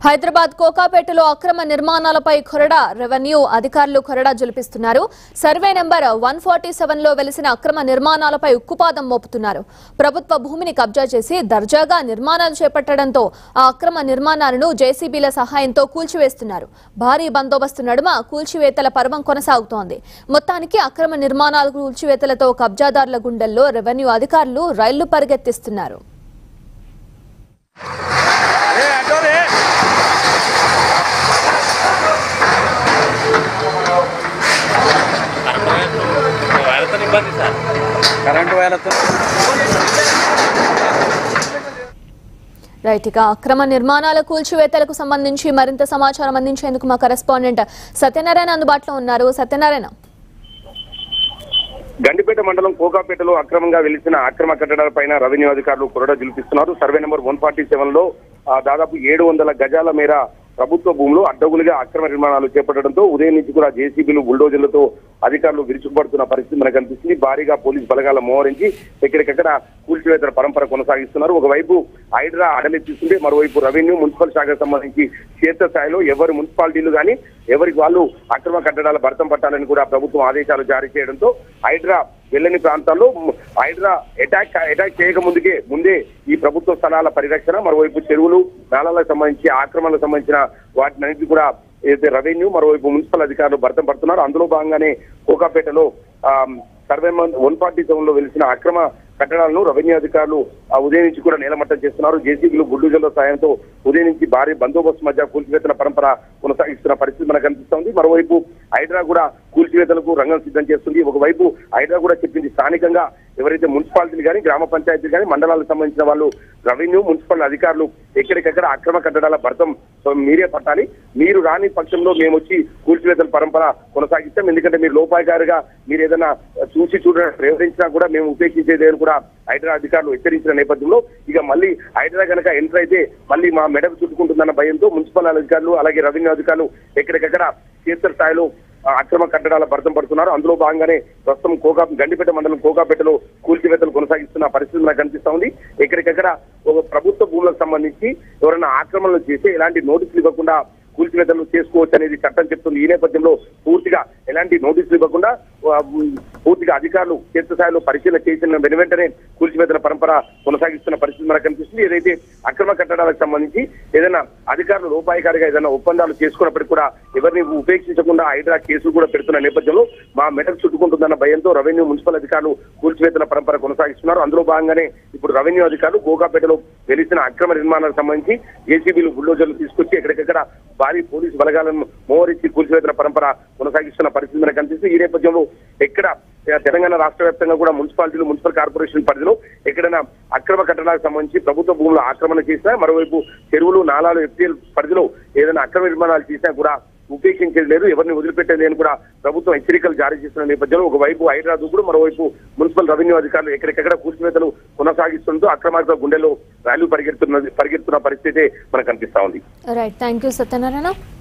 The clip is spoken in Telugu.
హైదరాబాద్ కోకాపేటలో అక్రమ నిర్మాణాలపై కొరడా రెవెన్యూ అధికారులు కొరడా జులిపిస్తున్నారు survey number one forty seven లో వెలిసిన అక్రమ నిర్మాణాలపై ఉక్కుపాదం మోపుతున్నారు ప్రభుత్వ భూమిని కబ్జా చేసి దర్జాగా నిర్మాణాలు చేపట్టడంతో ఆ అక్రమ నిర్మాణాలను జేసీబీల సహాయంతో కూల్చివేస్తున్నారు భారీ బందోబస్తు నడుమ కూల్చివేతల పర్వం కొనసాగుతోంది మొత్తానికి అక్రమ నిర్మాణాల కూల్చివేతలతో కబ్జాదారుల గుండెల్లో రెవెన్యూ అధికారులు రైళ్లు పరిగెత్తిస్తున్నారు వాళ్ళతో ఇబ్బంది సార్ కరెంటు వాళ్ళతో రైట్ ఇక అక్రమ నిర్మాణాల కూల్చివేతలకు సంబంధించి మరింత సమాచారం అందించేందుకు మా కరెస్పాండెంట్ సత్యనారాయణ అందుబాటులో ఉన్నారు సత్యనారాయణ గండిపేట మండలం కోకాపేటలో అక్రమంగా వెలిసిన అక్రమ కట్టడాలపైన రెవెన్యూ అధికారులు కొరడా జులిపిస్తున్నారు survey number one forty seven లో ఆ, దాదాపు ఏడు వందల గజాల మేర ప్రభుత్వ భూములు అడ్డగులుగా అక్రమ నిర్మాణాలు చేపట్టడంతో ఉదయం నుంచి కూడా జేసీబీలు బుల్డోజర్లతో అధికారులు విరుచుకుపడుతున్న పరిస్థితి మనకు కనిపిస్తుంది భారీగా పోలీస్ బలగాల మోహరించి ఎక్కడికక్కడ కూల్చివేతల పరంపర కొనసాగిస్తున్నారు ఒకవైపు హైడ్రా అడలెత్తిస్తుంటే మరోవైపు రెవెన్యూ మున్సిపల్ శాఖకు సంబంధించి క్షేత్రస్థాయిలో ఎవరి మున్సిపాలిటీలు కానీ ఎవరికి వాళ్ళు అక్రమ కట్టడాల భర్తం పట్టాలని కూడా ప్రభుత్వం ఆదేశాలు జారీ చేయడంతో హైడ్రా వెళ్ళని ప్రాంతాల్లో మ్, హైడ్రా అటాక్ అటాక్ చేయక ముందుకే ముందే ఈ ప్రభుత్వ స్థలాల పరిరక్షణ మరోవైపు చెరువులు నాలాలకు సంబంధించి ఆక్రమణలకు సంబంధించిన వాటినన్నింటినీ కూడా ఏదైతే రెవెన్యూ మరోవైపు మున్సిపల్ అధికారులు భర్తం పడుతున్నారు అందులో భాగంగానే కోకాపేటలో ఆమ్, సర్వే వన్ ఫార్టీ సెవెన్ లో వెలిసిన అక్రమ కట్టడాలను రెవెన్యూ అధికారులు ఆ ఉదయం నుంచి కూడా నేలమట్టం చేస్తున్నారు జేసీబీలు బుల్డోజర్ల సాయంతో ఉదయం నుంచి భారీ బందోబస్తు మధ్య కూల్చివేతల పరంపర కొనసాగిస్తున్న పరిస్థితి మనకు కనిపిస్తోంది మరోవైపు హైడ్రా కూడా కూల్చివేతలకు రంగం సిద్ధం చేస్తుంది ఒకవైపు హైడ్రా కూడా చెప్పింది స్థానికంగా ఎవరైతే మున్సిపాలిటీలు కానీ గ్రామ పంచాయతీలు కానీ మండలాలకు సంబంధించిన వాళ్ళు రెవెన్యూ మున్సిపల్ అధికారులు ఎక్కడికెక్కడ అక్రమ కట్టడాల భర్తం సో మీరే పట్టాలి మీరు రాని పక్షంలో మేము వచ్చి కూల్చివేతల పరంపర కొనసాగిస్తాం ఎందుకంటే మీరు లోపాయకారిగా మీరు ఏదైనా చూసి చూడడం ప్రయోగించినా కూడా మేము ఉపేక్షించేదేని కూడా హైడ్రా అధికారులు హెచ్చరించిన నేపథ్యంలో ఇక మళ్ళీ హైడ్రా కనుక ఎంటర్ అయితే మళ్ళీ మా మెడకు చుట్టుకుంటుందన్న భయంతో మున్సిపల్ అధికారులు అలాగే రెవెన్యూ అధికారులు ఎక్కడికెక్కడ క్షేత్ర స్థాయిలో ఆ, అక్రమ కట్టడాల భర్తం పడుతున్నారు అందులో భాగంగానే ప్రస్తుతం కోకా గండిపేట మండలం కోకాపేటలో కూల్చివేతలు కొనసాగిస్తున్న పరిస్థితి మనకు కనిపిస్తా ఉంది ఎక్కడికెక్కడ ఒక ప్రభుత్వ భూములకు సంబంధించి ఎవరైనా ఆక్రమణలు చేసి ఎలాంటి నోటీసులు ఇవ్వకుండా కూల్చివేతలు చేసుకోవచ్చు అనేది చట్టం చెప్తుంది ఈ నేపథ్యంలో పూర్తిగా ఎలాంటి నోటీసులు ఇవ్వకుండా ఆ, ఉమ్, పూర్తిగా అధికారులు క్షేత్రస్థాయిలో పరిశీలన చేసిన వెను వెంటనే కూల్చివేతల పరంపర కొనసాగిస్తున్న పరిస్థితి మనకు కనిపిస్తుంది ఏదైతే అక్రమ కట్టడాలకు సంబంధించి ఏదైనా అధికారులు లోపాయికారిగా ఏదైనా ఒప్పందాలు చేసుకున్నప్పటికీ కూడా ఎవరిని ఉపేక్షించకుండా హైడ్రా కేసులు కూడా పెడుతున్న నేపథ్యంలో మా మెడకు చుట్టుకుంటుందన్న భయంతో రెవెన్యూ మున్సిపల్ అధికారులు కూల్చివేతల పరంపర కొనసాగిస్తున్నారు అందులో భాగంగానే ఇప్పుడు రెవెన్యూ అధికారులు గోకాపేటలో వెలిసిన అక్రమ నిర్మాణాలకు సంబంధించి ఏసీబీలు బుల్డోజర్లు తీసుకొచ్చి ఎక్కడికెక్కడ భారీ పోలీసు బలగాలను మోహరించి కూల్చివేతల పరంపర కొనసాగిస్తున్న పరిస్థితి మనకు కనిపిస్తుంది ఈ నేపథ్యంలో ఎక్కడ ఆ, తెలంగాణ రాష్ట్ర వ్యాప్తంగా కూడా మున్సిపాలిటీలు మున్సిపల్ కార్పొరేషన్ పరిధిలో ఎక్కడైనా అక్రమ కట్టడాలకు సంబంధించి ప్రభుత్వ భూములు ఆక్రమణ చేసినా మరోవైపు చెరువులు నాలాలు ఎఫ్టీఎల్ పరిధిలో ఏదైనా అక్రమ నిర్మాణాలు చేసినా కూడా ఉపేక్షించేది లేదు ఎవరిని వదిలిపెట్టేది అని కూడా ప్రభుత్వం హెచ్చరికలు జారీ చేస్తున్న నేపథ్యంలో ఒకవైపు హైడ్రా దూకుడు మరోవైపు మున్సిపల్ రెవెన్యూ అధికారులు ఎక్కడికెక్కడ కూల్చివేతలు కొనసాగిస్తుంటూ అక్రమార్గ గుండెల్లో ర్యాలీ పరిగెడుతున్న పరిగెడుతున్న పరిస్థితి మనకు కనిపిస్తా ఉంది రైట్ థ్యాంక్ యూ సత్యనారాయణ